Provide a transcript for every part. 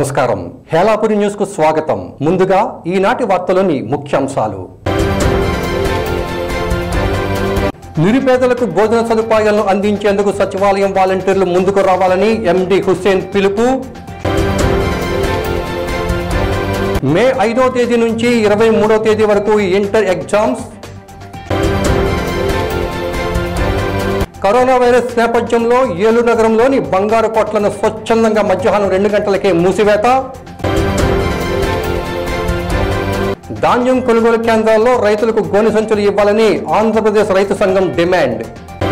నమస్కారం హేలాపురి న్యూస్ కు స్వాగతం ముందుగా ఈనాటి వార్తలోని ముఖ్యాంశాలు నిరుపేదలకు భోజన సదుపాయాలను అందించేందుకు సచివాలయం వాలంటీర్లు ముందుకు రావాలని ఎండి హుస్సేన్ పిలుపు మే ఐదో తేదీ నుంచి ఇరవై మూడో తేదీ వరకు ఇంటర్ ఎగ్జామ్స్ కరోనా వైరస్ నేపథ్యంలో ఏలూరు నగరంలోని బంగారు కొట్లను స్వచ్ఛందంగా మధ్యాహ్నం రెండు గంటలకే మూసివేత ధాన్యం కొనుగోలు కేంద్రాల్లో రైతులకు గోనె సంచులు ఇవ్వాలని ఆంధ్రప్రదేశ్ రైతు సంఘం డిమాండ్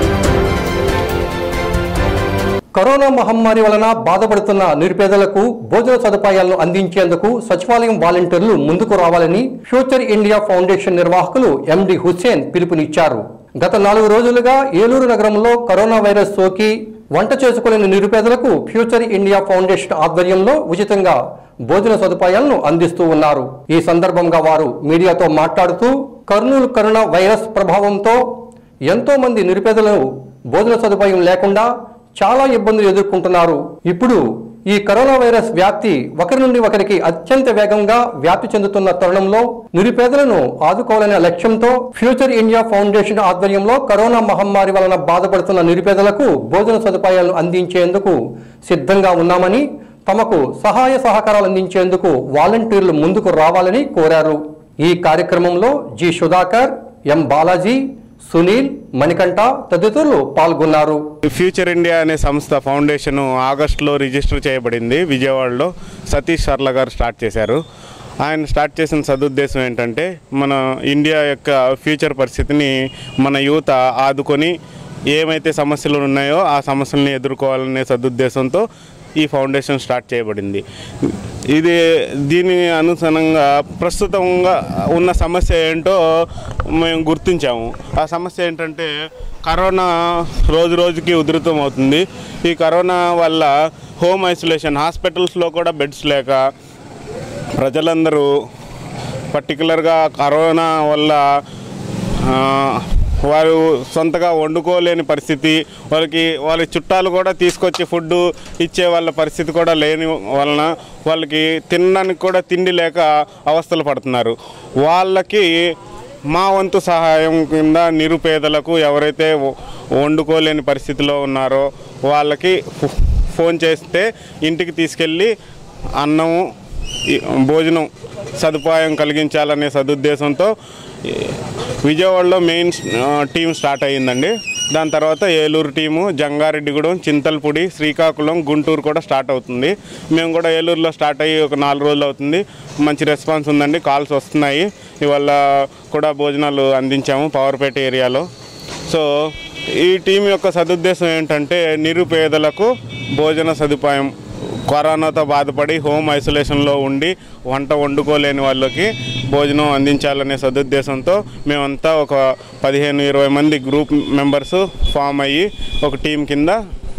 కరోనా మహమ్మారి వలన బాధపడుతున్న నిరుపేదలకు భోజన సదుపాయాలను అందించేందుకు సచివాలయం వాలంటీర్లు ముందుకు రావాలని ఫ్యూచర్ ఇండియా ఫౌండేషన్ నిర్వాహకులు ఎండి హుస్సేన్ పిలుపునిచ్చారు గత నాలుగు రోజులుగా ఏలూరు నగరంలో కరోనా వైరస్ సోకి వంట చేసుకోలేని నిరుపేదలకు ఫ్యూచర్ ఇండియా ఫౌండేషన్ ఆధ్వర్యంలో ఉచితంగా భోజన సదుపాయాలను అందిస్తూ ఉన్నారు ఈ సందర్భంగా వారు మీడియాతో మాట్లాడుతూ కర్నూలు కరోనా వైరస్ ప్రభావంతో ఎంతో మంది నిరుపేదలను భోజన సదుపాయం లేకుండా చాలా ఇబ్బందులు ఎదుర్కొంటున్నారు ఇప్పుడు ఈ కరోనా వైరస్ వ్యాప్తి ఒకరి నుండి ఒకరికి అత్యంత వేగంగా వ్యాప్తి చెందుతున్న తరుణంలో నిరుపేదలను ఆదుకోవాలనే లక్ష్యంతో ఫ్యూచర్ ఇండియా ఫౌండేషన్ ఆధ్వర్యంలో కరోనా మహమ్మారి వలన బాధపడుతున్న నిరుపేదలకు భోజన సదుపాయాలను అందించేందుకు సిద్ధంగా ఉన్నామని తమకు సహాయ సహకారాలు అందించేందుకు వాలంటీర్లు ముందుకు రావాలని కోరారు ఈ కార్యక్రమంలో జి సుధాకర్ ఎం బాలాజీ సునీల్ మణికంఠ తదితరులు పాల్గొన్నారు ఫ్యూచర్ ఇండియా అనే సంస్థ ఫౌండేషన్ ఆగస్టులో రిజిస్టర్ చేయబడింది విజయవాడలో సతీష్ సర్ల గారు స్టార్ట్ చేశారు ఆయన స్టార్ట్ చేసిన సదుద్దేశం ఏంటంటే మన ఇండియా యొక్క ఫ్యూచర్ పరిస్థితిని మన యువత ఆదుకొని ఏమైతే సమస్యలు ఉన్నాయో ఆ సమస్యలను ఎదుర్కోవాలనే సదుద్దేశంతో ఈ ఫౌండేషన్ స్టార్ట్ చేయబడింది ఇది దీని అనుసరంగా ప్రస్తుతంగా ఉన్న సమస్య ఏంటో మేము గుర్తించాము ఆ సమస్య ఏంటంటే కరోనా రోజు రోజుకి ఉధృతం అవుతుంది ఈ కరోనా వల్ల హోమ్ ఐసోలేషన్ హాస్పిటల్స్లో కూడా బెడ్స్ లేక ప్రజలందరూ పర్టికులర్గా కరోనా వల్ల ఆ, వారు సొంతగా వండుకోలేని పరిస్థితి వాళ్ళకి వాళ్ళ చుట్టాలు కూడా తీసుకొచ్చి ఫుడ్ ఇచ్చే వాళ్ళ పరిస్థితి కూడా లేని వలన వాళ్ళకి తినడానికి కూడా తిండి లేక అవస్థలు పడుతున్నారు వాళ్ళకి మా వంతు సహాయం కింద నిరుపేదలకు ఎవరైతే వ- వండుకోలేని పరిస్థితిలో ఉన్నారో వాళ్ళకి ఫో- ఫోన్ చేస్తే ఇంటికి తీసుకెళ్ళి అన్నము ఈ భోజనం సదుపాయం కలిగించాలనే సదుద్దేశంతో ఈ విజయవాడలో మెయిన్ ఆ, టీం స్టార్ట్ అయ్యిందండి దాని తర్వాత ఏలూరు టీము జంగారెడ్డిగూడెం చింతలపూడి శ్రీకాకుళం గుంటూరు కూడా స్టార్ట్ అవుతుంది మేము కూడా ఏలూరులో స్టార్ట్ అయ్యి ఒక నాలుగు రోజులు అవుతుంది మంచి రెస్పాన్స్ ఉందండి కాల్స్ వస్తున్నాయి ఇవాళ కూడా భోజనాలు అందించాము పవర్పేట ఏరియాలో సో ఈ టీం యొక్క సదుద్దేశం ఏంటంటే నిరుపేదలకు భోజన సదుపాయం కరోనాతో బాధపడి హోమ్ ఐసోలేషన్లో ఉండి వంట వండుకోలేని వాళ్ళకి భోజనం అందించాలనే సదుద్దేశంతో మేమంతా ఒక పదిహేను ఇరవై మంది గ్రూప్ మెంబర్స్ ఫామ్ అయ్యి ఒక టీం కింద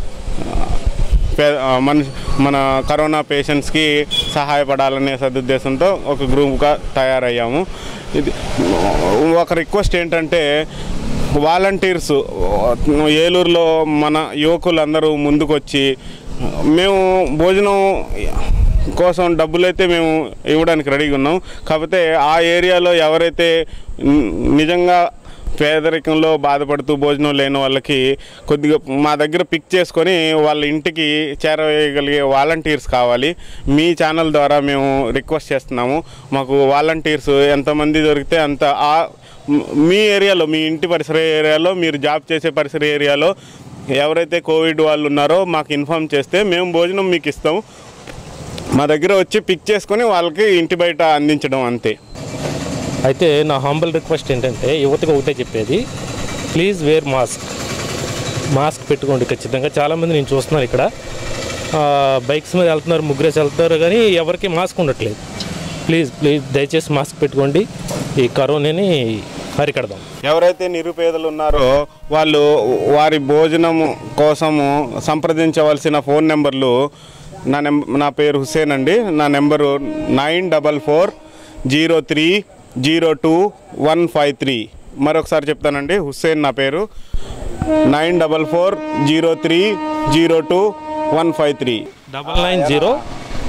పే- ఆ, మన మన కరోనా పేషెంట్స్కి సహాయపడాలనే సదుద్దేశంతో ఒక గ్రూప్గా తయారయ్యాము ఇది ఒక రిక్వెస్ట్ ఏంటంటే వాలంటీర్స్ ఏలూరులో మన యువకులందరూ ముందుకొచ్చి మేము భోజనం కోసం డబ్బులైతే మేము ఇవ్వడానికి రెడీగా ఉన్నాం కాకపోతే ఆ ఏరియాలో ఎవరైతే ని- నిజంగా పేదరికంలో బాధపడుతూ భోజనం లేని వాళ్ళకి కొద్దిగా మా దగ్గర పిక్ చేసుకొని వాళ్ళ ఇంటికి చేరవేయగలిగే వాలంటీర్స్ కావాలి మీ ఛానల్ ద్వారా మేము రిక్వెస్ట్ చేస్తున్నాము మాకు వాలంటీర్స్ ఎంతమంది దొరికితే అంత ఆ మీ ఏరియాలో మీ ఇంటి పరిసర ఏరియాలో మీరు జాబ్ చేసే పరిసర ఏరియాలో ఎవరైతే కోవిడ్ వాళ్ళు ఉన్నారో మాకు ఇన్ఫామ్ చేస్తే మేము భోజనం మీకు ఇస్తాం మా దగ్గర వచ్చి పిక్ చేసుకొని వాళ్ళకి ఇంటి బయట అందించడం అంతే అయితే నా హంబల్ రిక్వెస్ట్ ఏంటంటే యువతకు ఒకటే చెప్పేది ప్లీజ్ వేర్ మాస్క్ మాస్క్ పెట్టుకోండి ఖచ్చితంగా చాలామంది నేను చూస్తున్నాను ఇక్కడ ఆ, బైక్స్ మీద వెళ్తున్నారు ముగ్గురేసి వెళ్తున్నారు కానీ ఎవరికి మాస్క్ ఉండట్లేదు ప్లీజ్ ప్లీజ్ దయచేసి మాస్క్ పెట్టుకోండి ఈ కరోనాని అరికడదాం ఎవరైతే నిరుపేదలు ఉన్నారో వాళ్ళు వారి భోజనం కోసము సంప్రదించవలసిన ఫోన్ నెంబర్లు నా నెం నా పేరు హుసేన్ అండి నా number nine double four zero three zero two one five three మరొకసారి చెప్తానండి హుస్సేన్ నా పేరు nine double four zero three zero two one five three double nine zero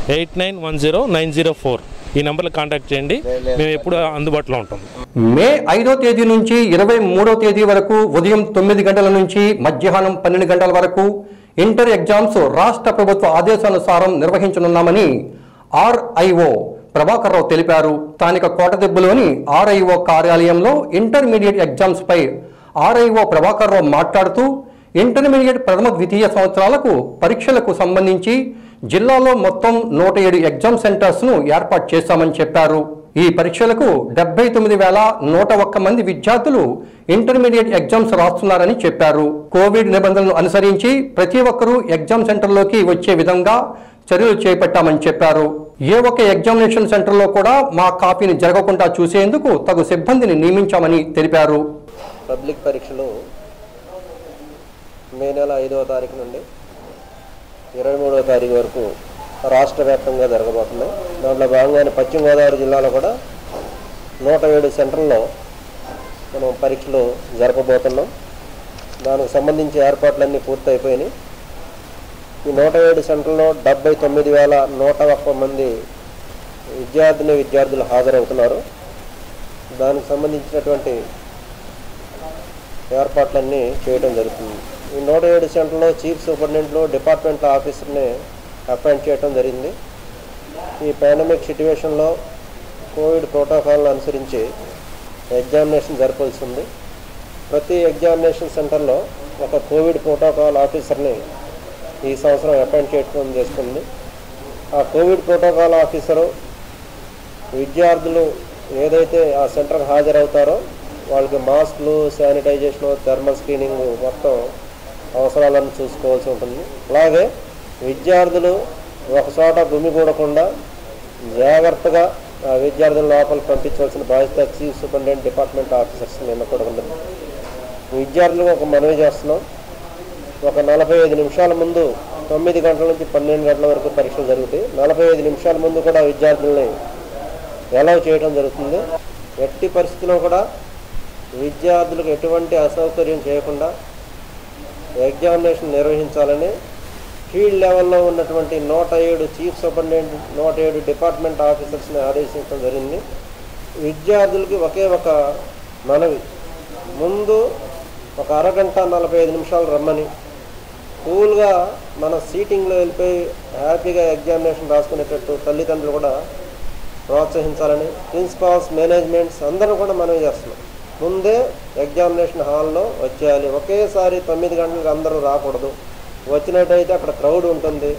eight nine one zero nine zero four ఈ నెంబర్లో contact చేయండి మేము ఎప్పుడు అందుబాటులో ఉంటాం మే ఐదో తేదీ నుంచి ఇరవై మూడో తేదీ వరకు ఉదయం తొమ్మిది గంటల నుంచి మధ్యాహ్నం పన్నెండు గంటల వరకు ఇంటర్ ఎగ్జామ్స్ రాష్ట్ర ప్రభుత్వ ఆదేశానుసారం నిర్వహించనున్నామని ఆర్ఐఓ ప్రభాకర్ రావు తెలిపారు స్థానిక కోటదెబ్బలోని ఆర్ఐఓ కార్యాలయంలో ఇంటర్మీడియట్ ఎగ్జామ్స్ పై ఆర్ఐఓ ప్రభాకర్ రావు మాట్లాడుతూ ఇంటర్మీడియట్ ప్రథమ ద్వితీయ సంవత్సరాలకు పరీక్షలకు సంబంధించి జిల్లాలో మొత్తం నూట ఏడు ఎగ్జామ్ సెంటర్స్ ను ఏర్పాటు చేశామని చెప్పారు ఈ పరీక్షలకు డెబ్బై తొమ్మిది వేల నూట ఒక్క మంది విద్యార్థులు ఇంటర్మీడియట్ ఎగ్జామ్స్ రాస్తున్నారని చెప్పారు కోవిడ్ నిబంధనలను అనుసరించి ప్రతి ఒక్కరూ ఎగ్జామ్ సెంటర్లోకి వచ్చే విధంగా చర్యలు చేపట్టామని చెప్పారు ఏ ఒక్క ఎగ్జామినేషన్ సెంటర్లో కూడా మా కాపీని జరగకుండా చూసేందుకు తగు సిబ్బందిని నియమించామని తెలిపారు పబ్లిక్ పరీక్షలు మే నెల ఐదవ తారీఖు నుండి ఇరవై మూడవ తారీఖు వరకు రాష్ట్ర వ్యాప్తంగా జరగబోతున్నాయి దాంట్లో భాగంగానే పశ్చిమ గోదావరి జిల్లాలో కూడా నూట ఏడు సెంటర్లో మనం పరీక్షలు జరపబోతున్నాం దానికి సంబంధించి ఏర్పాట్లన్నీ పూర్తి అయిపోయినాయి ఈ నూట ఏడు సెంటర్లో డెబ్బై తొమ్మిది వేల నూట ఒక్క మంది విద్యార్థిని విద్యార్థులు హాజరవుతున్నారు దానికి సంబంధించినటువంటి ఏర్పాట్లన్నీ చేయడం జరుగుతుంది ఈ నూట ఏడు సెంటర్లో చీఫ్ సూపరింటెండెంట్లు డిపార్ట్మెంట్ ఆఫీసర్ని అపాయింట్ చేయడం జరిగింది ఈ పాండమిక్ సిట్యువేషన్లో కోవిడ్ ప్రోటోకాల్ను అనుసరించి ఎగ్జామినేషన్ జరపాల్సి ఉంది ప్రతి ఎగ్జామినేషన్ సెంటర్లో ఒక కోవిడ్ ప్రోటోకాల్ ఆఫీసర్ని ఈ సంవత్సరం అపాయింట్ చేయడం చేసుకుంది ఆ కోవిడ్ ప్రోటోకాల్ ఆఫీసరు విద్యార్థులు ఏదైతే ఆ సెంటర్కి హాజరవుతారో వాళ్ళకి మాస్కులు శానిటైజేషన్ థర్మల్ స్క్రీనింగ్ మొత్తం అవసరాలను చూసుకోవాల్సి ఉంటుంది అలాగే విద్యార్థులు ఒక చోట గుమిగూడకుండా జాగ్రత్తగా ఆ విద్యార్థుల లోపల పంపించవలసిన బాధ్యత చీఫ్ సూపరింటెండెంట్ డిపార్ట్మెంట్ ఆఫీసర్స్ నిన్న కూడా ఉంటుంది విద్యార్థులకు ఒక మనవి చేస్తున్నాం ఒక నలభై ఐదు నిమిషాల ముందు తొమ్మిది గంటల నుంచి పన్నెండు గంటల వరకు పరీక్షలు జరుగుతాయి నలభై ఐదు నిమిషాల ముందు కూడా విద్యార్థుల్ని ఎలా చేయడం జరుగుతుంది ఎట్టి పరిస్థితుల్లో కూడా విద్యార్థులకు ఎటువంటి అసౌకర్యం చేయకుండా ఎగ్జామినేషన్ నిర్వహించాలని ఫీల్డ్ లెవెల్లో ఉన్నటువంటి నూట ఏడు చీఫ్ సూపరింటెండెంట్ నూట ఏడు డిపార్ట్మెంట్ ఆఫీసర్స్ని ఆదేశించడం జరిగింది విద్యార్థులకి ఒకే ఒక మనవి ముందు ఒక అరగంట నలభై ఐదు నిమిషాలు రమ్మని కూల్గా మన సీటింగ్లో వెళ్ళిపోయి హ్యాపీగా ఎగ్జామినేషన్ రాసుకునేటట్టు తల్లిదండ్రులు కూడా ప్రోత్సహించాలని ప్రిన్సిపాల్స్ మేనేజ్మెంట్స్ అందరూ కూడా మనవి చేస్తున్నాం ముందే ఎగ్జామినేషన్ హాల్లో వచ్చేయాలి ఒకేసారి తొమ్మిది గంటలకు అందరూ రాకూడదు వచ్చినట్టయితే అక్కడ క్రౌడ్ ఉంటుంది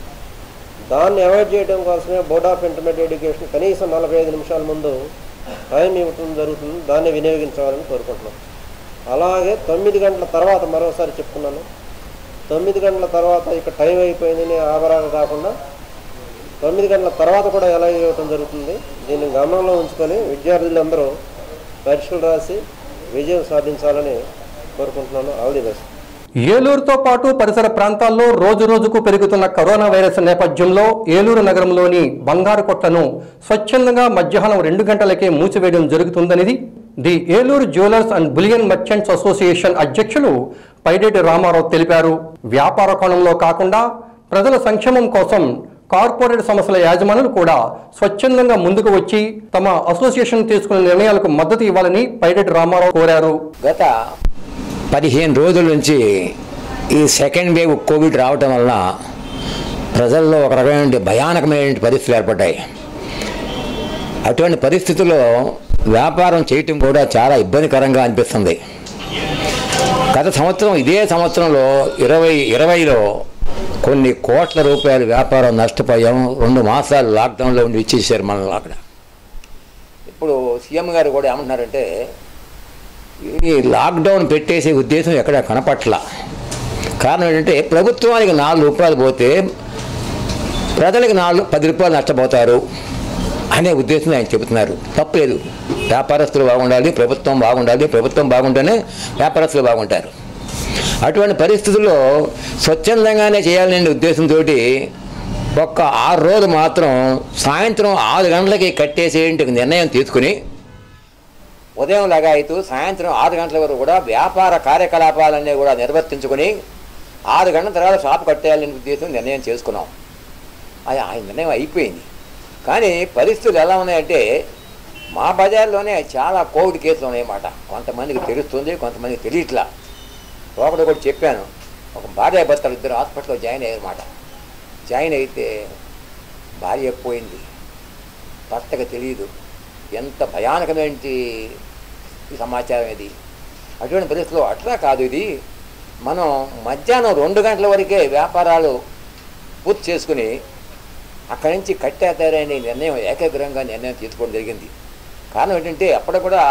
దాన్ని అవాయిడ్ చేయడం కోసమే బోర్డ్ ఆఫ్ ఇంటర్మీడియట్ ఎడ్యుకేషన్ కనీసం నలభై ఐదు నిమిషాల ముందు టైం ఇవ్వటం జరుగుతుంది దాన్ని వినియోగించాలని కోరుకుంటున్నాం అలాగే తొమ్మిది గంటల తర్వాత మరోసారి చెప్తున్నాను తొమ్మిది గంటల తర్వాత ఇక టైం అయిపోయిందని ఆవరాలు కాకుండా తొమ్మిది గంటల తర్వాత కూడా ఎలా ఇవ్వటం జరుగుతుంది దీన్ని గమనంలో ఉంచుకొని విద్యార్థులందరూ పరీక్షలు రాసి విజయం సాధించాలని కోరుకుంటున్నాను ఆల్ ది బెస్ట్ ఏలూరుతో పాటు పరిసర ప్రాంతాల్లో రోజు రోజుకు పెరుగుతున్న కరోనా వైరస్ నేపథ్యంలో ఏలూరు నగరంలోని బంగారు కొట్టను స్వచ్ఛందంగా మధ్యాహ్నం రెండు గంటలకే మూసివేయడం జరుగుతుందనిది the Eluru jewellers and bullion merchants association అధ్యక్షులు పైడేటి రామారావు తెలిపారు వ్యాపార కోణంలో కాకుండా ప్రజల సంక్షేమం కోసం కార్పొరేట్ సంస్థల యాజమానులు కూడా స్వచ్ఛందంగా ముందుకు వచ్చి తమ అసోసియేషన్ తీసుకున్న నిర్ణయాలకు మద్దతు ఇవ్వాలని పైడేటి రామారావు కోరారు గత పదిహేను రోజుల నుంచి ఈ సెకండ్ వేవ్ కోవిడ్ రావటం వలన ప్రజల్లో ఒక రకమైన భయానకమైన పరిస్థితులు ఏర్పడ్డాయి అటువంటి పరిస్థితుల్లో వ్యాపారం చేయటం కూడా చాలా ఇబ్బందికరంగా అనిపిస్తుంది గత సంవత్సరం ఇదే సంవత్సరంలో ఇరవై ఇరవైలో కొన్ని కోట్ల రూపాయల వ్యాపారం నష్టపోయాం రెండు మాసాలు లాక్డౌన్లో ఉండి ఇచ్చేసారు మనల్ని అక్కడ ఇప్పుడు సీఎం గారు కూడా ఏమంటున్నారంటే ఈ లాక్డౌన్ పెట్టేసే ఉద్దేశం ఎక్కడ కనపట్ల కారణం ఏంటంటే ప్రభుత్వానికి నాలుగు రూపాయలు పోతే ప్రజలకు నాలుగు పది రూపాయలు నష్టపోతారు అనే ఉద్దేశం ఆయన చెబుతున్నారు తప్పలేదు వ్యాపారస్తులు బాగుండాలి ప్రభుత్వం బాగుండాలి ప్రభుత్వం బాగుంటేనే వ్యాపారస్తులు బాగుంటారు అటువంటి పరిస్థితుల్లో స్వచ్ఛందంగానే చేయాలనే ఉద్దేశంతో ఒక్క ఆరు రోజులు మాత్రం సాయంత్రం ఆరు గంటలకి కట్టేసేంటి నిర్ణయం తీసుకుని ఉదయం లగాయితూ సాయంత్రం ఆరు గంటల వరకు కూడా వ్యాపార కార్యకలాపాలన్నీ కూడా నిర్వర్తించుకుని ఆరు గంటల తర్వాత షాప్ కట్టేయాలనే ఉద్దేశం నిర్ణయం చేసుకున్నాం అది ఆయన నిర్ణయం అయిపోయింది కానీ పరిస్థితులు ఎలా ఉన్నాయంటే మా బజార్లోనే చాలా కోవిడ్ కేసులు ఉన్నాయన్నమాట కొంతమందికి తెలుస్తుంది కొంతమందికి తెలియట్లా లోపల కూడా చెప్పాను ఒక భార్య భర్తలు ఇద్దరు హాస్పిటల్లో జాయిన్ అయ్యారన్నమాట జాయిన్ అయితే భార్య పోయింది భర్తకు తెలియదు ఎంత భయానకమైన ఈ సమాచారం ఇది అటువంటి పరిస్థితుల్లో అట్లా కాదు ఇది మనం మధ్యాహ్నం రెండు గంటల వరకే వ్యాపారాలు పూర్తి చేసుకుని అక్కడి నుంచి కట్టేస్తారనే నిర్ణయం ఏకాగ్రంగా నిర్ణయం తీసుకోవడం జరిగింది కారణం ఏంటంటే అప్పుడు కూడా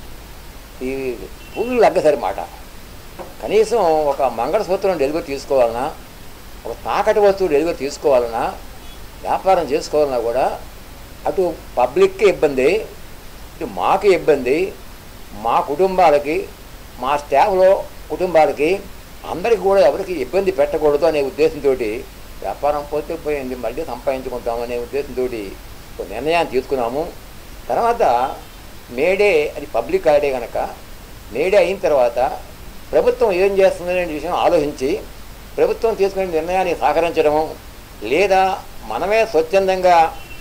ఈ పువ్వులు లగ్గసరి మాట కనీసం ఒక మంగళసూత్రం డెలివరీ తీసుకోవాలన్నా ఒక తాకటి వస్తువు డెలివరీ తీసుకోవాలన్నా వ్యాపారం చేసుకోవాలన్నా కూడా అటు పబ్లిక్కి ఇబ్బంది ఇటు మాకు ఇబ్బంది మా కుటుంబాలకి మా స్టాఫ్లో కుటుంబాలకి అందరికీ కూడా ఎవరికి ఇబ్బంది పెట్టకూడదు అనే ఉద్దేశంతో వ్యాపారం పోతే పోయింది మళ్ళీ సంపాదించుకుంటామనే ఉద్దేశంతో ఒక నిర్ణయాన్ని తీసుకున్నాము తర్వాత మేడే అది పబ్లిక్ హాలిడే కనుక మేడే అయిన తర్వాత ప్రభుత్వం ఏం చేస్తుందనే విషయం ఆలోచించి ప్రభుత్వం తీసుకునే నిర్ణయాన్ని సహకరించడము లేదా మనమే స్వచ్ఛందంగా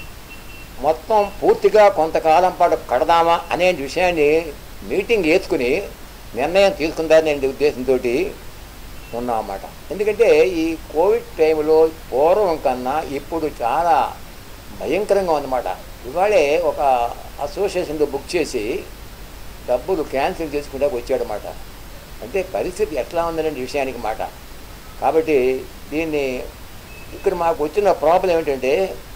మొత్తం పూర్తిగా కొంతకాలం పాటు కడదామా అనే విషయాన్ని మీటింగ్ వేసుకుని నిర్ణయం తీసుకుందారనే ఉద్దేశంతో ఉన్నామన్నమాట ఎందుకంటే ఈ కోవిడ్ టైంలో పూర్వం కన్నా ఇప్పుడు చాలా భయంకరంగా ఉందన్నమాట ఇవాళే ఒక అసోసియేషన్లో బుక్ చేసి డబ్బులు క్యాన్సిల్ చేసుకుంటా వచ్చాడనమాట అంటే పరిస్థితి ఎట్లా ఉందనే విషయానికి మాట కాబట్టి దీన్ని ఇక్కడ మాకు వచ్చిన ప్రాబ్లం ఏంటంటే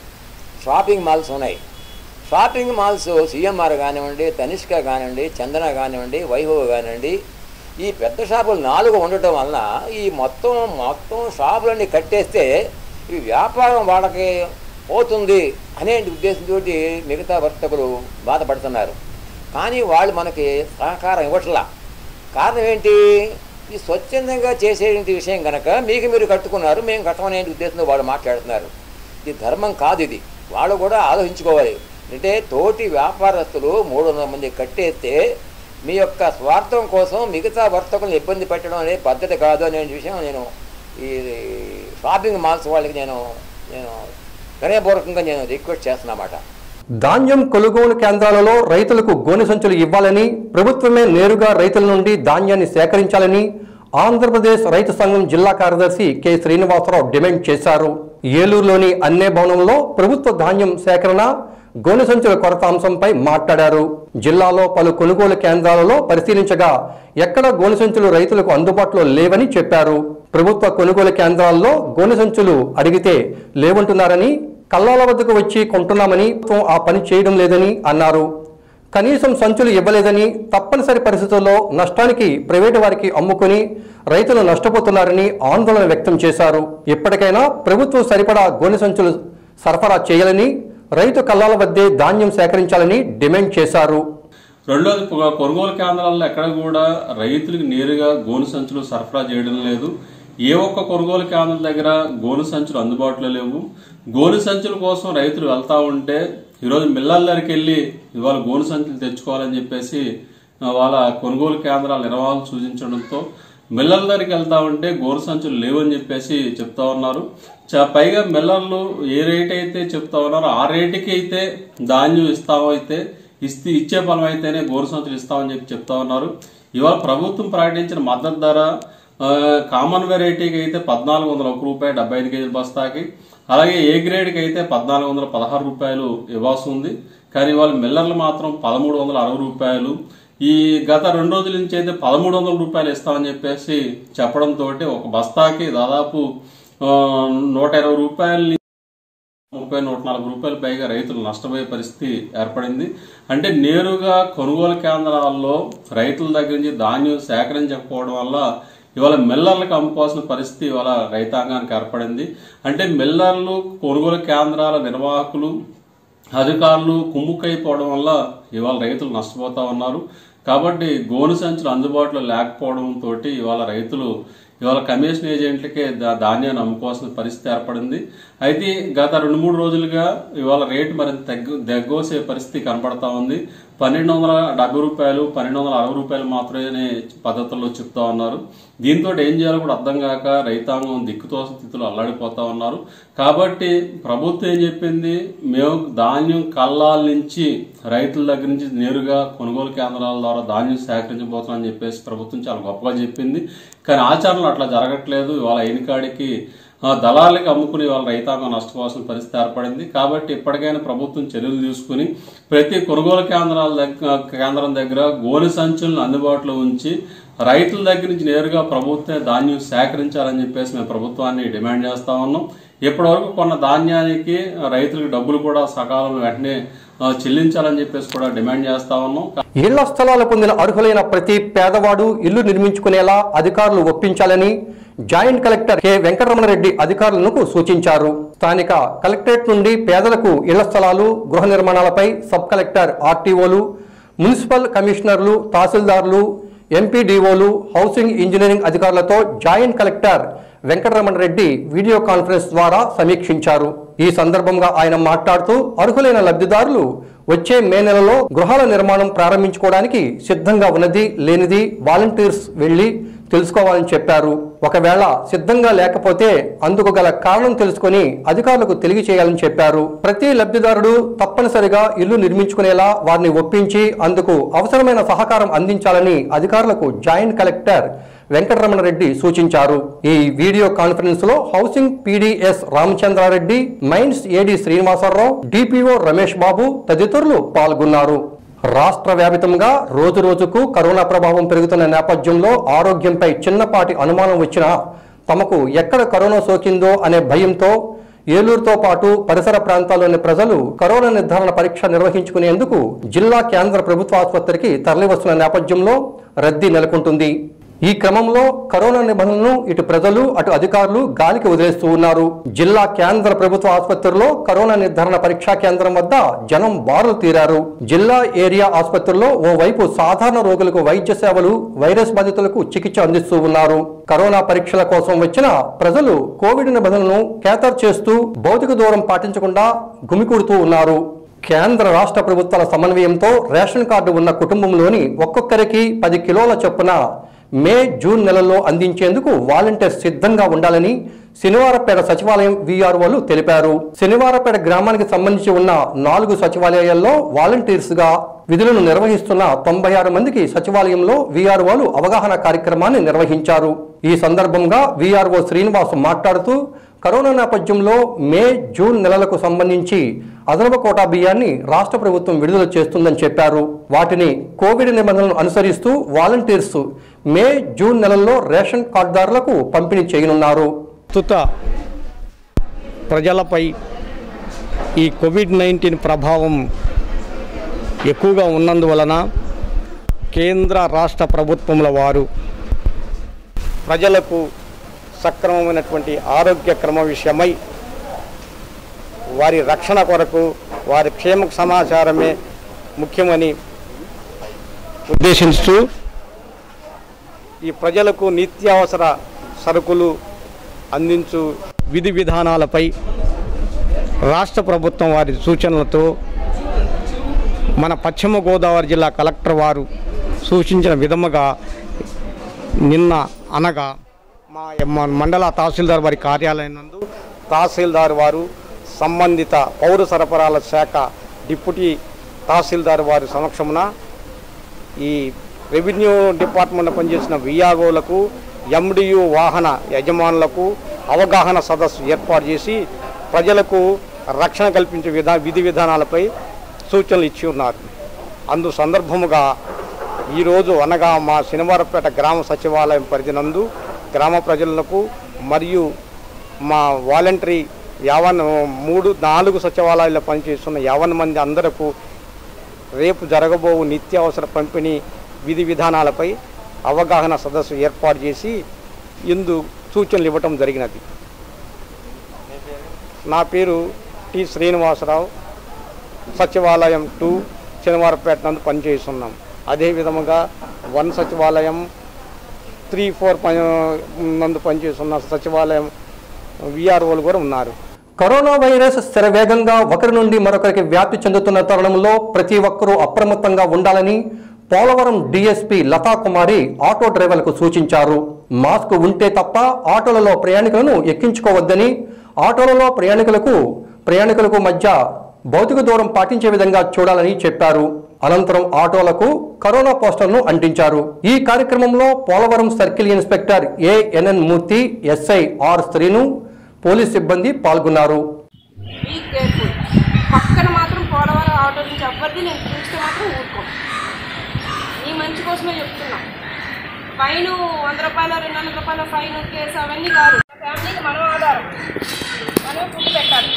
షాపింగ్ మాల్స్ ఉన్నాయి షాపింగ్ మాల్స్ సిఎంఆర్ కానివ్వండి తనిష్క కానివ్వండి చందన కానివ్వండి వైభవ్ కానివ్వండి ఈ పెద్ద షాపులు నాలుగు ఉండటం వలన ఈ మొత్తం మొత్తం షాపులన్నీ కట్టేస్తే ఈ వ్యాపారం వాళ్ళకి పోతుంది అనే ఉద్దేశంతో మిగతా వర్తకులు బాధపడుతున్నారు కానీ వాళ్ళు మనకి సహకారం ఇవ్వట్లా కారణం ఏంటి ఈ స్వచ్ఛందంగా చేసే విషయం కనుక మీకు మీరు కట్టుకున్నారు మేము కట్టమనే ఉద్దేశంతో వాళ్ళు మాట్లాడుతున్నారు ఇది ధర్మం కాదు ఇది వాళ్ళు కూడా ఆలోచించుకోవాలి అంటే తోటి వ్యాపారస్తులు మూడు వందల మంది కట్టేస్తే మీ యొక్క స్వార్థం కోసం మిగతా వర్తకులను ఇబ్బంది పెట్టడం అనేది పద్ధతి కాదు అనే విషయం నేను ఈ షాపింగ్ మాల్స్ వాళ్ళకి నేను నేను వినయపూర్వకంగా నేను రిక్వెస్ట్ చేస్తున్నమాట ధాన్యం కొనుగోలు కేంద్రాలలో రైతులకు గోనె సంచులు ఇవ్వాలని ప్రభుత్వమే నేరుగా రైతుల నుండి ధాన్యాన్ని సేకరించాలని ఆంధ్రప్రదేశ్ రైతు సంఘం జిల్లా కార్యదర్శి కె శ్రీనివాసరావు డిమాండ్ చేశారు ఏలూరులోని అన్నే భవనంలో ప్రభుత్వ ధాన్యం సేకరణ గోనె సంచుల కొరత అంశంపై మాట్లాడారు జిల్లాలో పలు కొనుగోలు కేంద్రాలలో పరిశీలించగా ఎక్కడ గోనె సంచులు రైతులకు అందుబాటులో లేవని చెప్పారు ప్రభుత్వ కొనుగోలు కేంద్రాల్లో గోనె సంచులు అడిగితే లేవంటున్నారని కల్లాల వద్దకు వచ్చి కొంటున్నామని ప్రభుత్వం ఆ పని చేయడం లేదని అన్నారు కనీసం సంచులు ఇవ్వలేదని తప్పనిసరి పరిస్థితుల్లో నష్టానికి ప్రైవేటు వారికి అమ్ముకుని రైతులు నష్టపోతున్నారని ఆందోళన వ్యక్తం చేశారు ఇప్పటికైనా ప్రభుత్వం సరిపడా గోనె సంచులు సరఫరా చేయాలని రైతు కల్లాల వద్దే ధాన్యం సేకరించాలని డిమాండ్ చేశారు రెండోది పొ- కొనుగోలు కేంద్రాల్లో ఎక్కడ కూడా రైతులకు నేరుగా గోను సంచులు సరఫరా చేయడం లేదు ఏ ఒక్క కొనుగోలు కేంద్రం దగ్గర గోను సంచులు అందుబాటులో లేవు గోను సంచుల కోసం రైతులు వెళ్తా ఉంటే ఈరోజు మిల్లల దగ్గరికి వెళ్ళి ఇవాళ గోను సంచులు తెచ్చుకోవాలని చెప్పేసి ఆ, వాళ్ళ కొనుగోలు కేంద్రాల నిర్వాహకులు సూచించడంతో మిల్లల దగ్గరికి వెళ్తా ఉంటే గోరు సంచులు లేవని చెప్పేసి చెప్తా ఉన్నారు చ- పైగా మిల్లర్లు ఏ రేట్ అయితే చెప్తా ఉన్నారో ఆ రేటుకి అయితే ధాన్యం ఇస్తామో అయితే ఇస్తే ఇచ్చే ఫలం అయితేనే గోరు సంచులు ఇస్తామని చెప్పి చెప్తా ఉన్నారు ఇవాళ ప్రభుత్వం ప్రకటించిన మద్దతు ధర ఆ, కామన్ వెరైటీకి అయితే పద్నాలుగు వందల ఒక రూపాయి డెబ్బై ఐదు కేజీల బస్తాకి అలాగే ఏ గ్రేడ్కి అయితే పద్నాలుగు వందల పదహారు రూపాయలు ఇవ్వాల్సి ఉంది కానీ వాళ్ళ మిల్లర్లు మాత్రం పదమూడు వందల అరవై రూపాయలు ఈ గత రెండు రోజుల నుంచి అయితే పదమూడు వందల రూపాయలు ఇస్తామని చెప్పేసి చెప్పడంతో ఒక బస్తాకి దాదాపు ఆ, నూట ఇరవై రూపాయలు ముప్పై నూట నలభై రూపాయల పైగా రైతులు నష్టపోయే పరిస్థితి ఏర్పడింది అంటే నేరుగా కొనుగోలు కేంద్రాల్లో రైతుల దగ్గర నుంచి ధాన్యం సేకరించకపోవడం వల్ల ఇవాళ మిల్లర్లకు అమ్ముకోవాల్సిన పరిస్థితి ఇవాళ రైతాంగానికి ఏర్పడింది అంటే మిల్లర్లు కొనుగోలు కేంద్రాల నిర్వాహకులు అధికారులు కుమ్ముకైపోవడం వల్ల ఇవాళ రైతులు నష్టపోతా ఉన్నారు కాబట్టి గోను సంచులు అందుబాటులో లేకపోవడం తోటి ఇవాళ రైతులు ఇవాళ కమిషన్ ఏజెంట్లకే దా- ధాన్యాన్ని అమ్ముకోవాల్సిన పరిస్థితి ఏర్పడింది అయితే గత రెండు మూడు రోజులుగా ఇవాళ రేటు మరింత తగ్గు దగ్గోసే పరిస్థితి కనపడతా ఉంది పన్నెండు వందల డెబ్బై రూపాయలు పన్నెండు వందల అరవై రూపాయలు మాత్రమే పద్ధతుల్లో చెప్తా ఉన్నారు దీంతో ఏం చేయాలో కూడా అర్థం కాక రైతాంగం దిక్కుతో స్థితిలో అల్లాడిపోతా ఉన్నారు కాబట్టి ప్రభుత్వం ఏం చెప్పింది మేము ధాన్యం కల్లాల నుంచి రైతుల దగ్గర నుంచి నేరుగా కొనుగోలు కేంద్రాల ద్వారా ధాన్యం సేకరించబోతున్నాం అని చెప్పేసి ప్రభుత్వం చాలా గొప్పగా చెప్పింది కానీ ఆచరణలో అట్లా జరగట్లేదు ఇవాళ అయినకాడికి ఆ, దళాలకి అమ్ముకుని వాళ్ళ రైతాంగం నష్టపోవాల్సిన పరిస్థితి ఏర్పడింది కాబట్టి ఇప్పటికైనా ప్రభుత్వం చర్యలు తీసుకుని ప్రతి కొనుగోలు కేంద్రాల దగ్గర కేంద్రం దగ్గర గోనె సంచులను అందుబాటులో ఉంచి రైతుల దగ్గర నుంచి నేరుగా ప్రభుత్వమే ధాన్యం సేకరించాలని చెప్పేసి మేము ప్రభుత్వాన్ని డిమాండ్ చేస్తా ఉన్నాం ఇప్పటివరకు కొన్న ధాన్యానికి రైతులకు డబ్బులు కూడా సకాలంలో వెంటనే ఆ, చెల్లించాలని చెప్పేసి కూడా డిమాండ్ చేస్తా ఉన్నాం ఇళ్ల స్థలాలు పొందిన అర్హులైన ప్రతి పేదవాడు ఇల్లు నిర్మించుకునేలా అధికారులు ఒప్పించాలని జాయింట్ కలెక్టర్ కె వెంకటరమణరెడ్డి అధికారులకు సూచించారు స్థానిక కలెక్టరేట్ నుండి పేదలకు ఇళ్ల స్థలాలు గృహ నిర్మాణాలపై సబ్ కలెక్టర్ ఆర్టీఓలు మున్సిపల్ కమిషనర్లు తహసీల్దార్లు ఎంపీడీఓలు హౌసింగ్ ఇంజనీరింగ్ అధికారులతో joint collector Venkataramana Reddy video conference ద్వారా సమీక్షించారు ఈ సందర్భంగా ఆయన మాట్లాడుతూ అర్హులైన లబ్ధిదారులు వచ్చే మే నెలలో గృహాల నిర్మాణం ప్రారంభించుకోవడానికి సిద్ధంగా ఉన్నది లేనిది వాలంటీర్స్ వెళ్లి తెలుసుకోవాలని చెప్పారు ఒకవేళ సిద్ధంగా లేకపోతే అందుకు గల కారణం తెలుసుకొని అధికారులకు తెలియచేయాలని చెప్పారు ప్రతి లబ్ధిదారుడు తప్పనిసరిగా ఇల్లు నిర్మించుకునేలా వారిని ఒప్పించి అందుకు అవసరమైన సహకారం అందించాలని అధికారులకు జాయింట్ కలెక్టర్ వెంకటరమణరెడ్డి సూచించారు ఈ వీడియో కాన్ఫరెన్స్ లో housing PDS Ramachandra Reddy mines AD Srinivasa Rao DPO Ramesh Babu తదితరులు పాల్గొన్నారు రాష్ట్ర వ్యాపితంగా రోజు రోజుకు కరోనా ప్రభావం పెరుగుతున్న నేపథ్యంలో ఆరోగ్యంపై చిన్నపాటి అనుమానం వచ్చినా తమకు ఎక్కడ కరోనా సోకిందో అనే భయంతో ఏలూరుతో పాటు పరిసర ప్రాంతాల్లోని ప్రజలు కరోనా నిర్ధారణ పరీక్ష నిర్వహించుకునేందుకు జిల్లా కేంద్ర ప్రభుత్వ ఆసుపత్రికి తరలివస్తున్న నేపథ్యంలో రద్దీ నెలకొంటుంది ఈ క్రమంలో కరోనా నిబంధనలను ఇటు ప్రజలు అటు అధికారులు గాలికి వదిలేస్తూ ఉన్నారు జిల్లా కేంద్ర ప్రభుత్వ ఆసుపత్రిలో కరోనా నిర్ధారణ పరీక్షా కేంద్రం వద్ద జనం బారులు తీరారు జిల్లా ఏరియా ఆసుపత్రిలో ఓవైపు సాధారణ రోగులకు వైద్య సేవలు వైరస్ బాధితులకు చికిత్స అందిస్తూ ఉన్నారు కరోనా పరీక్షల కోసం వచ్చిన ప్రజలు కోవిడ్ నిబంధనలను ఖేతర్ చేస్తూ భౌతిక దూరం పాటించకుండా గుమికూడుతూ ఉన్నారు కేంద్ర రాష్ట్ర ప్రభుత్వాల సమన్వయంతో రేషన్ కార్డు ఉన్న కుటుంబంలోని ఒక్కొక్కరికి పది కిలోల చొప్పున మే జూన్ నెలల్లో అందించేందుకు వాలంటీర్స్ సిద్ధంగా ఉండాలని శనివారపేట సచివాలయం వీఆర్ఓలు తెలిపారు శనివారపేట గ్రామానికి సంబంధించి ఉన్న నాలుగు సచివాలయాల్లో వాలంటీర్స్ గా విధులను నిర్వహిస్తున్న తొంభై ఆరు మందికి సచివాలయంలో వీఆర్ఓలు అవగాహన కార్యక్రమాన్ని నిర్వహించారు ఈ సందర్భంగా వీఆర్ఓ శ్రీనివాస్ మాట్లాడుతూ కరోనా నేపథ్యంలో మే జూన్ నెలలకు సంబంధించి అదనపు కోటా బియ్యాన్ని రాష్ట్ర ప్రభుత్వం విడుదల చేస్తుందని చెప్పారు వాటిని కోవిడ్ నిబంధనలను అనుసరిస్తూ వాలంటీర్స్ మే జూన్ నెలల్లో రేషన్ కార్డుదారులకు పంపిణీ చేయనున్నారు ప్రస్తుత ప్రజలపై ఈ కోవిడ్ నైన్టీన్ ప్రభావం ఎక్కువగా ఉన్నందువలన కేంద్ర రాష్ట్ర ప్రభుత్వముల వారు ప్రజలకు సక్రమమైనటువంటి ఆరోగ్య క్రమ విషయమై వారి రక్షణ కొరకు వారి క్షేమ సమాచారమే ముఖ్యమని ఉద్దేశిస్తూ ఈ ప్రజలకు నిత్యావసర సరుకులు అందించు విధి విధానాలపై రాష్ట్ర ప్రభుత్వం వారి సూచనలతో మన పశ్చిమ గోదావరి జిల్లా కలెక్టర్ వారు సూచించిన విధముగా నిన్న అనగా మా మా మండల తహసీల్దార్ వారి కార్యాలయం నందు తహసీల్దార్ వారు సంబంధిత పౌర సరఫరాల శాఖ డిప్యూటీ తహసీల్దార్ వారి సమక్షమున ఈ రెవెన్యూ డిపార్ట్మెంట్ పనిచేసిన విఆర్ఓలకు ఎండియు వాహన యజమానులకు అవగాహన సదస్సు ఏర్పాటు చేసి ప్రజలకు రక్షణ కల్పించే విధా విధి విధానాలపై సూచనలు ఇచ్చి ఉన్నారు అందు సందర్భముగా ఈరోజు అనగా మా శనివారపేట గ్రామ సచివాలయం పరిధి నందు గ్రామ ప్రజలకు మరియు మా వాలంటరీ యావన్ మూడు నాలుగు సచివాలయాల్లో పనిచేస్తున్న యావన్ మంది అందరకు రేపు జరగబోవు నిత్యావసర పంపిణీ విధి విధానాలపై అవగాహన సదస్సు ఏర్పాటు చేసి ఇందు సూచనలు ఇవ్వటం జరిగినది నా పేరు టి శ్రీనివాసరావు సచివాలయం టూ శనివారపేట నందు పనిచేస్తున్నాం అదే విధముగా వన్ సచివాలయం త్రీ ఫోర్ పని నందు పనిచేస్తున్న సచివాలయం విఆర్ఓలు కూడా ఉన్నారు కరోనా వైరస్ శరవేగంగా ఒకరి నుండి మరొకరికి వ్యాప్తి చెందుతున్న తరుణంలో ప్రతి ఒక్కరూ అప్రమత్తంగా ఉండాలని పోలవరం డీఎస్పీ లతా కుమారి ఆటో డ్రైవర్లకు సూచించారు మాస్క్ ఉంటే తప్ప ఆటోలలో ప్రయాణికులను ఎక్కించుకోవద్దని ఆటోలలో ప్రయాణికులకు ప్రయాణికులకు మధ్య భౌతిక దూరం పాటించే విధంగా చూడాలని చెప్పారు అనంతరం ఆటోలకు కరోనా పోస్టర్ను అంటించారు ఈ కార్యక్రమంలో Polavaram circle inspector ANN Murthy SI R Srinu police సిబ్బంది పాల్గొన్నారు బీ కేర్ఫుల్ పక్కన మాత్రం పోలవరం ఆటో నుంచి అవ్వద్ది నేను చూస్తే మాత్రం ఊరుకో నీ మంచి కోసమే చెప్తున్నా ఫైన్ వంద రూపాయలు రెండు వందల రూపాయల ఫైన్ కేసు అవన్నీ కాదు ఫ్యామిలీకి మనం ఆధారం మనమే ఫుడ్ పెట్టాలి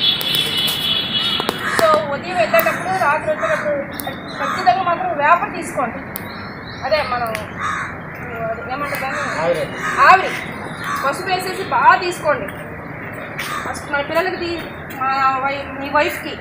సో ఉదయం వెళ్ళేటప్పుడు రాత్రి వచ్చేటప్పుడు ఖచ్చితంగా మాత్రం వేప తీసుకోండి అదే మనం అది ఏమంటారు దాన్ని? ఆవిరి పసుపు వేసేసి బాగా తీసుకోండి ఫస్ట్ మన పిల్లలకి తీ- మా వై మీ వైఫ్కి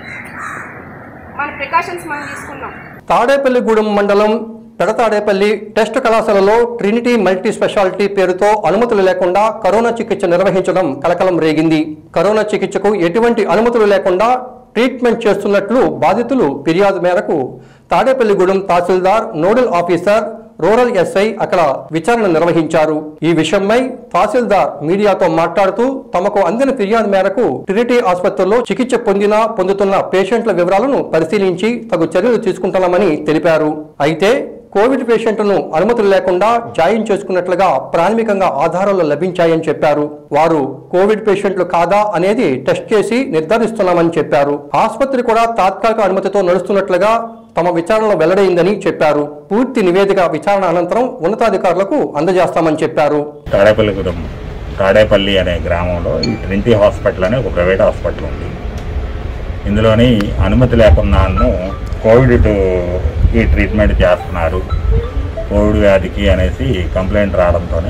మన ప్రికాషన్స్ మనం తీసుకుందాం తాడేపల్లిగూడెం మండలం పెడతాడేపల్లి టెస్ట్ కళాశాలలో ట్రినిటీ మల్టీ స్పెషాలిటీ పేరుతో అనుమతులు లేకుండా కరోనా చికిత్స నిర్వహించడం కలకలం రేగింది కరోనా చికిత్సకు ఎటువంటి అనుమతులు లేకుండా ట్రీట్మెంట్ చేస్తున్నట్లు బాధితులు ఫిర్యాదు మేరకు Tadepalligudem tahsildar nodal officer rural SI అక్కడ విచారణ నిర్వహించారు ఈ విషయమై తహసీల్దార్ మీడియాతో మాట్లాడుతూ తమకు అందిన ఫిర్యాదు మేరకు ట్రినిటీ ఆసుపత్రిలో చికిత్స పొందిన పొందుతున్న పేషెంట్ల వివరాలను పరిశీలించి తగు చర్యలు తీసుకుంటున్నామని తెలిపారు అయితే కోవిడ్ పేషెంట్ను అనుమతులు లేకుండా జాయిన్ చేసుకున్నట్లుగా ప్రాథమికంగా ఆధారాలు లభించాయని చెప్పారు వారు కోవిడ్ పేషెంట్లు కాదా అనేది టెస్ట్ చేసి నిర్ధారిస్తున్నామని చెప్పారు ఆసుపత్రి కూడా తాత్కాలిక అనుమతితో నడుస్తున్నట్లుగా తమ విచారణలో వెల్లడైందని చెప్పారు పూర్తి నివేదిక విచారణ అనంతరం ఉన్నతాధికారులకు అందజేస్తామని చెప్పారు తాడేపల్లిగూడెం తాడేపల్లి అనే గ్రామంలో ఈ ట్రింటీ హాస్పిటల్ అనే ఒక ప్రైవేట్ హాస్పిటల్ ఉంది ఇందులోని అనుమతి లేకున్నాను కోవిడ్ ఈ ట్రీట్మెంట్ చేస్తున్నారు కోవిడ్ వ్యాధికి అనేసి కంప్లైంట్ రావడంతో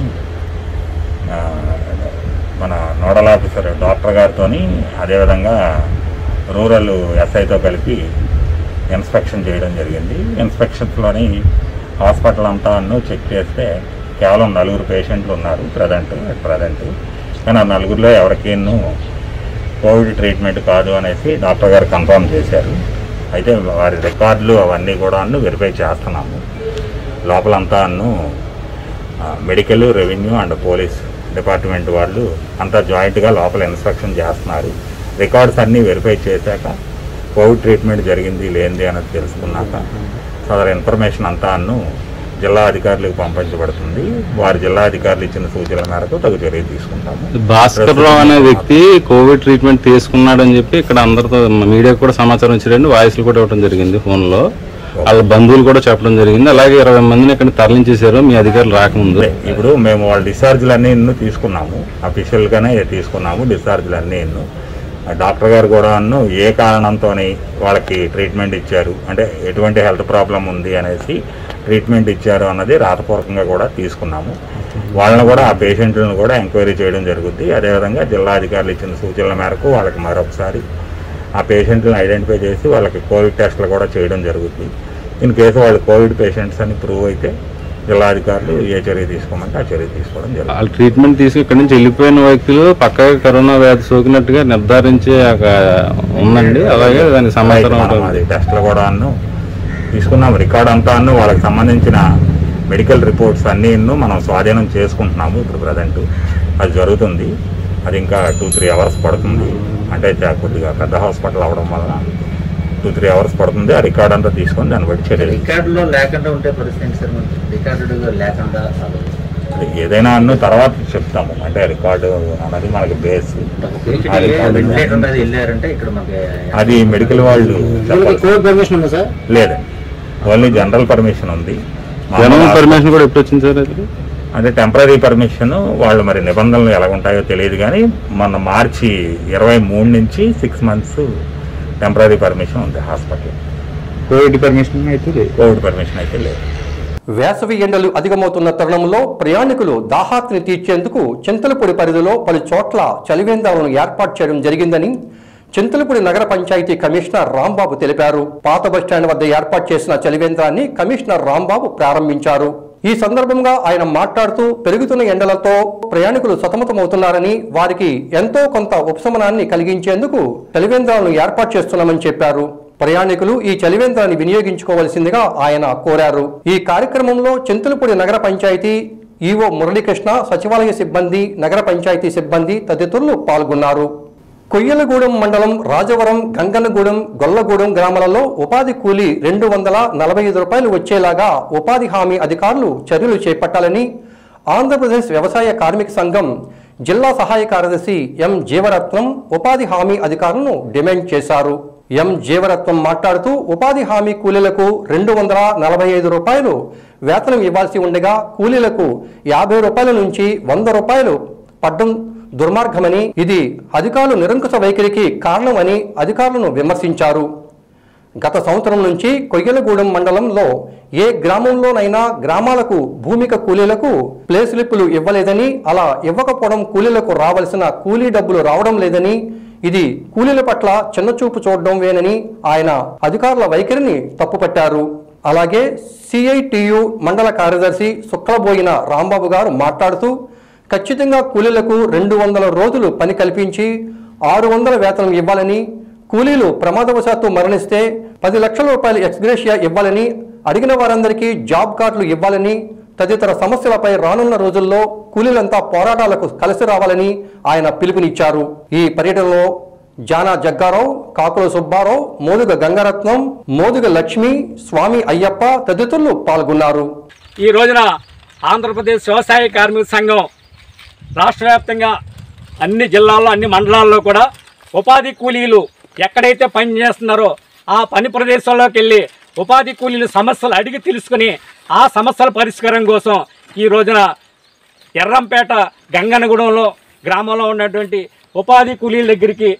మన నోడల్ ఆఫీసర్ డాక్టర్ గారితో అదేవిధంగా రూరల్ ఎస్ఐతో కలిపి ఇన్స్పెక్షన్ చేయడం జరిగింది ఇన్స్పెక్షన్స్లోని హాస్పిటల్ అంతా చెక్ చేస్తే కేవలం నలుగురు పేషెంట్లు ఉన్నారు ప్రజెంట్ ప్రజెంట్ కానీ ఆ నలుగురిలో ఎవరికేను కోవిడ్ ట్రీట్మెంట్ కాదు అనేసి డాక్టర్ గారు కన్ఫర్మ్ చేశారు అయితే వారి రికార్డులు అవన్నీ కూడా వెరిఫై చేస్తున్నాము లోపలంతా medical revenue and police department వాళ్ళు అంతా జాయింట్గా లోపల ఇన్స్పెక్షన్ చేస్తున్నారు రికార్డ్స్ అన్నీ వెరిఫై చేశాక కోవిడ్ ట్రీట్మెంట్ జరిగింది లేనిది అనేది తెలుసుకున్నాక సదరు ఇన్ఫర్మేషన్ అంతా జిల్లా అధికారులకు పంపించబడుతుంది వారి జిల్లా అధికారులు ఇచ్చిన సూచనల మేరకు తగు చర్య తీసుకుంటాము భాస్కర్ రావు అనే వ్యక్తి కోవిడ్ ట్రీట్మెంట్ తీసుకున్నాడని చెప్పి ఇక్కడ అందరితో మీడియాకు కూడా సమాచారం ఇచ్చారండి వాయిస్లు కూడా ఇవ్వడం జరిగింది ఫోన్ లో వాళ్ళ బంధువులు కూడా చెప్పడం జరిగింది అలాగే ఇరవై మందిని ఇక్కడ తరలించేశారు మీ అధికారులు రాకముందు అదే, ఇప్పుడు మేము వాళ్ళ డిశ్చార్జ్లు అన్నీ ఎన్నో తీసుకున్నాము అఫీషియల్ గానే తీసుకున్నాము డిశ్చార్జ్లు అన్నీ ఎన్నో ఆ డాక్టర్ గారు కూడా ఏ కారణంతో వాళ్ళకి ట్రీట్మెంట్ ఇచ్చారు అంటే ఎటువంటి హెల్త్ ప్రాబ్లం ఉంది అనేసి ట్రీట్మెంట్ ఇచ్చారు అన్నది రాతపూర్వకంగా కూడా తీసుకున్నాము వాళ్ళని కూడా ఆ పేషెంట్లను కూడా ఎంక్వైరీ చేయడం జరుగుద్ది అదేవిధంగా జిల్లా అధికారులు ఇచ్చిన సూచనల మేరకు వాళ్ళకి మరొకసారి ఆ పేషెంట్లను ఐడెంటిఫై చేసి వాళ్ళకి కోవిడ్ టెస్ట్లు కూడా చేయడం జరుగుద్ది ఇన్ కేసు వాళ్ళు కోవిడ్ పేషెంట్స్ అని ప్రూవ్ అయితే జిల్లాధికారులు ఏ చర్య తీసుకోమంటే ఆ చర్య తీసుకోవడం జరుగుతుంది వాళ్ళు ట్రీట్మెంట్ తీసుకు ఇక్కడ నుంచి వెళ్ళిపోయిన వ్యక్తులు పక్కగా కరోనా వ్యాధి సోకినట్టుగా నిర్ధారించే ఒక ఉందండి అలాగే దానికి సమాచారం మనం అది టెస్ట్లు కూడా అన్ను తీసుకున్నాం రికార్డ్ అంతా అన్ను వాళ్ళకి సంబంధించిన మెడికల్ రిపోర్ట్స్ అన్నీ మనం స్వాధీనం చేసుకుంటున్నాము ఇప్పుడు ప్రజెంట్ అది జరుగుతుంది అది ఇంకా టూ త్రీ అవర్స్ పడుతుంది అంటే చా- కొద్దిగా పెద్ద హాస్పిటల్ అవడం వలన టూ త్రీ అవర్స్ పడుతుంది ఆ రికార్డ్ అంతా తీసుకొని దాన్ని బట్టి చర్యలు రికార్డులో లేకుండా ఉంటే పరిస్థితి ఏంటి సార్ మనకి రికార్డులో లేకుండా అలా అది ఏదైనా అన్ను తర్వాత చెప్తాము అంటే రికార్డు అన్నది మనకి బేస్ ఆ రికార్డు వెంటిలేటర్ ఉన్నది వెళ్ళారంటే ఇక్కడ మనకి అది మెడికల్ వాళ్ళు చెప్పాలి. కోవిడ్ పర్మిషన్ ఉందా సార్ లేదండి ఓన్లీ జనరల్ పర్మిషన్ ఉంది జనరల్ మామూలు పర్మిషన్ కూడా ఎప్పుడు వచ్చింది సార్ అది అంటే టెంపరీ పర్మిషన్ వాళ్ళు మరి నిబంధనలు ఎలా ఉంటాయో తెలియదు కానీ మన మార్చి ఇరవై మూడు నుంచి సిక్స్ మంత్స్ టెంపరీ పర్మిషన్ ఉంది హాస్పిటల్ కోవిడ్ పర్మిషన్ అయితే లేదు కోవిడ్ పర్మిషన్ అయితే లేదు వేసవి ఎండలు అధికమవుతున్న తరుణంలో ప్రయాణికులు దాహార్తిని తీర్చేందుకు చింతలపూడి పరిధిలో పలు చోట్ల చలివేంద్రాలను ఏర్పాటు చేయడం జరిగిందని చింతలపూడి నగర పంచాయతీ కమిషనర్ రాంబాబు తెలిపారు పాత బస్టాండ్ వద్ద ఏర్పాటు చేసిన చలివేంద్రాన్ని కమిషనర్ రాంబాబు ప్రారంభించారు ఈ సందర్భంగా ఆయన మాట్లాడుతూ పెరుగుతున్న ఎండలతో ప్రయాణికులు సతమతమవుతున్నారని వారికి ఎంతో కొంత ఉపశమనాన్ని కలిగించేందుకు చలివేంద్రాలను ఏర్పాటు చేస్తున్నామని చెప్పారు ప్రయాణికులు ఈ చలివేంద్రాన్ని వినియోగించుకోవలసిందిగా ఆయన కోరారు ఈ కార్యక్రమంలో చింతలపూడి నగర పంచాయతీ ఈవో మురళీకృష్ణ సచివాలయ సిబ్బంది నగర పంచాయతీ సిబ్బంది తదితరులు పాల్గొన్నారు కొయ్యలగూడెం మండలం రాజవరం గంగన్నగూడెం గొల్లగూడెం గ్రామాలలో ఉపాధి కూలీ రెండు వందల నలభై ఐదు రూపాయలు వచ్చేలాగా ఉపాధి హామీ అధికారులు చర్యలు చేపట్టాలని ఆంధ్రప్రదేశ్ వ్యవసాయ కార్మిక సంఘం జిల్లా సహాయ కార్యదర్శి ఎం జీవరత్నం ఉపాధి హామీ అధికారులను డిమాండ్ చేశారు ఎం జీవరత్నం మాట్లాడుతూ ఉపాధి హామీ కూలీలకు రెండు వందల నలభై ఐదు రూపాయలు వేతనం ఇవ్వాల్సి ఉండగా కూలీలకు యాభై రూపాయల నుంచి వంద రూపాయలు పడ్డం దుర్మార్గమని ఇది అధికారులు నిరంకుశ వైఖరికి కారణమని అధికారులను విమర్శించారు గత సంవత్సరం నుంచి కొయ్యలగూడెం మండలంలో ఏ గ్రామంలోనైనా గ్రామాలకు భూమిక కూలీలకు ప్లే స్లిప్పులు ఇవ్వలేదని అలా ఇవ్వకపోవడం కూలీలకు రావలసిన కూలీ డబ్బులు రావడం లేదని ఇది కూలీల పట్ల చిన్నచూపు చూడడం వేనని ఆయన అధికారుల వైఖరిని తప్పుపట్టారు అలాగే సిఐటియు మండల కార్యదర్శి శుక్లబోయిన రాంబాబు గారు మాట్లాడుతూ ఖచ్చితంగా కూలీలకు రెండు వందల రోజులు పని కల్పించి ఆరు వందల వేతనం ఇవ్వాలని కూలీలు ప్రమాదవశాత్తు మరణిస్తే పది లక్షల రూపాయల ఎక్స్గ్రేషియా ఇవ్వాలని అడిగిన వారందరికీ జాబ్ కార్డులు ఇవ్వాలని తదితర సమస్యలపై రానున్న రోజుల్లో కూలీలంతా పోరాటాలకు కలిసి రావాలని ఆయన పిలుపునిచ్చారు ఈ పర్యటనలో జానా జగ్గారావు కాకుల సుబ్బారావు మోదుగ గంగరత్నం మోదుగ లక్ష్మి స్వామి అయ్యప్ప తదితరులు పాల్గొన్నారు ఈ రోజున ఆంధ్రప్రదేశ్ వ్యవసాయ కార్మిక సంఘం రాష్ట్ర వ్యాప్తంగా అన్ని జిల్లాల్లో అన్ని మండలాల్లో కూడా ఉపాధి కూలీలు ఎక్కడైతే పని చేస్తున్నారో ఆ పని ప్రదేశాల్లోకి వెళ్ళి ఉపాధి కూలీల సమస్యలు అడిగి తెలుసుకుని ఆ సమస్యల పరిష్కారం కోసం ఈ రోజున ఎర్రంపేట గంగనగూడెంలో గ్రామంలో ఉన్నటువంటి ఉపాధి కూలీల దగ్గరికి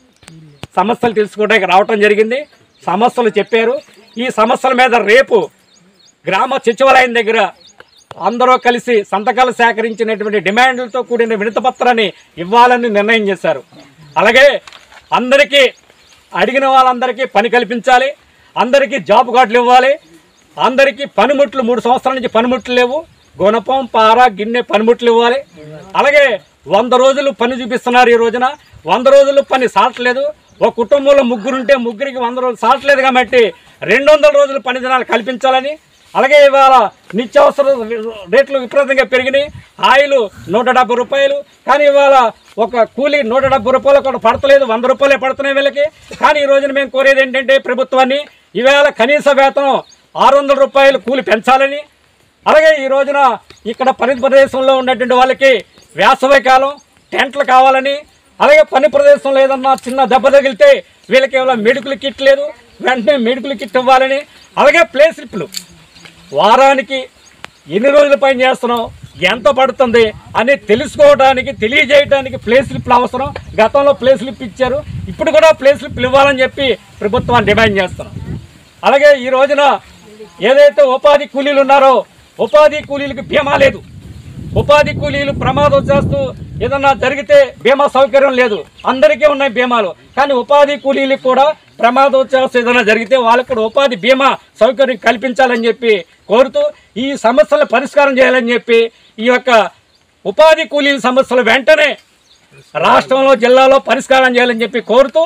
సమస్యలు తెలుసుకోవడానికి రావటం జరిగింది సమస్యలు చెప్పారు ఈ సమస్యల మీద రేపు గ్రామ సచివాలయం దగ్గర అందరూ కలిసి సంతకాలు సేకరించినటువంటి డిమాండ్లతో కూడిన వినతిపత్రాన్ని ఇవ్వాలని నిర్ణయం చేశారు అలాగే అందరికీ అడిగిన వాళ్ళందరికీ పని కల్పించాలి అందరికీ జాబ్ కార్డులు ఇవ్వాలి అందరికీ పనిముట్లు మూడు సంవత్సరాల నుంచి పనిముట్లు లేవు గుణపం పార గిన్నె పనిముట్లు ఇవ్వాలి అలాగే వంద రోజులు పని చూపిస్తున్నారు ఈ రోజున వంద రోజులు పని సాటలేదు ఒక కుటుంబంలో ముగ్గురుంటే ముగ్గురికి వంద రోజులు సాటలేదు కాబట్టి రెండు వందల రోజులు పని దినాలు కల్పించాలని అలాగే ఇవాళ నిత్యావసర రేట్లు విపరీతంగా పెరిగినాయి ఆయిల్ నూట డెబ్బై రూపాయలు కానీ ఇవాళ ఒక కూలీ నూట డెబ్బై రూపాయలు కూడా పడతలేదు వంద రూపాయలే పడుతున్నాయి వీళ్ళకి కానీ ఈ రోజున మేము కోరేది ఏంటంటే ప్రభుత్వాన్ని ఈవేళ కనీస వేతనం ఆరు వందల రూపాయలు కూలి పెంచాలని అలాగే ఈ రోజున ఇక్కడ పని ప్రదేశంలో ఉన్నటువంటి వాళ్ళకి వేసవి కాలం టెంట్లు కావాలని అలాగే పని ప్రదేశంలో ఏదన్నా చిన్న దెబ్బ తగిలితే వీళ్ళకి ఏమైనా మెడికల్ కిట్ లేదు వెంటనే మెడికల్ కిట్ ఇవ్వాలని అలాగే ప్లే స్లిప్లు వారానికి ఎన్ని రోజులు పని చేస్తున్నాం ఎంత పడుతుంది అని తెలుసుకోవడానికి తెలియజేయడానికి ప్లే స్లిప్లు అవసరం గతంలో ప్లే స్లిప్ ఇచ్చారు ఇప్పుడు కూడా ప్లే స్లిప్లు ఇవ్వాలని చెప్పి ప్రభుత్వాన్ని డిమాండ్ చేస్తున్నాం అలాగే ఈ రోజున ఏదైతే ఉపాధి కూలీలు ఉన్నారో ఉపాధి కూలీలకు బీమా లేదు ఉపాధి కూలీలు ప్రమాదం చేస్తూ ఏదన్నా జరిగితే బీమా సౌకర్యం లేదు అందరికీ ఉన్నాయి బీమాలు కానీ ఉపాధి కూలీలకు కూడా ప్రమాదం చేస్తూ ఏదైనా జరిగితే వాళ్ళకు కూడా ఉపాధి బీమా సౌకర్యం కల్పించాలని చెప్పి కోరుతూ ఈ సమస్యలు పరిష్కారం చేయాలని చెప్పి ఈ యొక్క ఉపాధి కూలీల సమస్యలు వెంటనే రాష్ట్రంలో జిల్లాలో పరిష్కారం చేయాలని చెప్పి కోరుతూ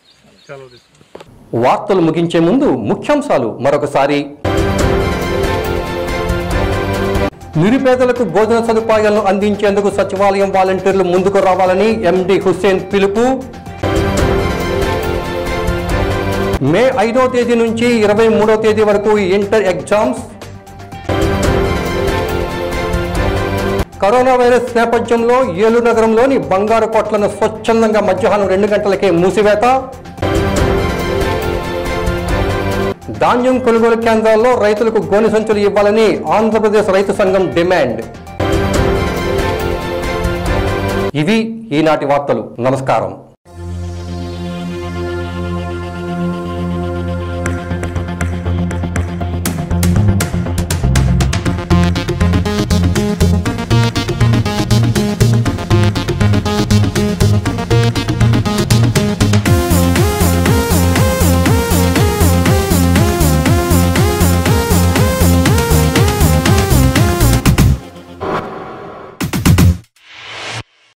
వార్తలు ముగించే ముందు ముఖ్యాంశాలు మరొకసారి నిరుపేదలకు భోజన సదుపాయాలను అందించేందుకు సచివాలయం వాలంటీర్లు ముందుకు రావాలని ఎండి హుస్సేన్ పిలుపు మే ఐదో తేదీ నుంచి ఇరవై మూడో తేదీ వరకు ఇంటర్ ఎగ్జామ్స్ కరోనా వైరస్ నేపథ్యంలో ఏలూరు నగరంలోని బంగారు కొట్లను స్వచ్ఛందంగా మధ్యాహ్నం రెండు గంటలకే మూసివేత ధాన్యం కొనుగోలు కేంద్రాల్లో రైతులకు గోనె సంచులు ఇవ్వాలని ఆంధ్రప్రదేశ్ రైతు సంఘం డిమాండ్ ఇవి ఈనాటి వార్తలు నమస్కారం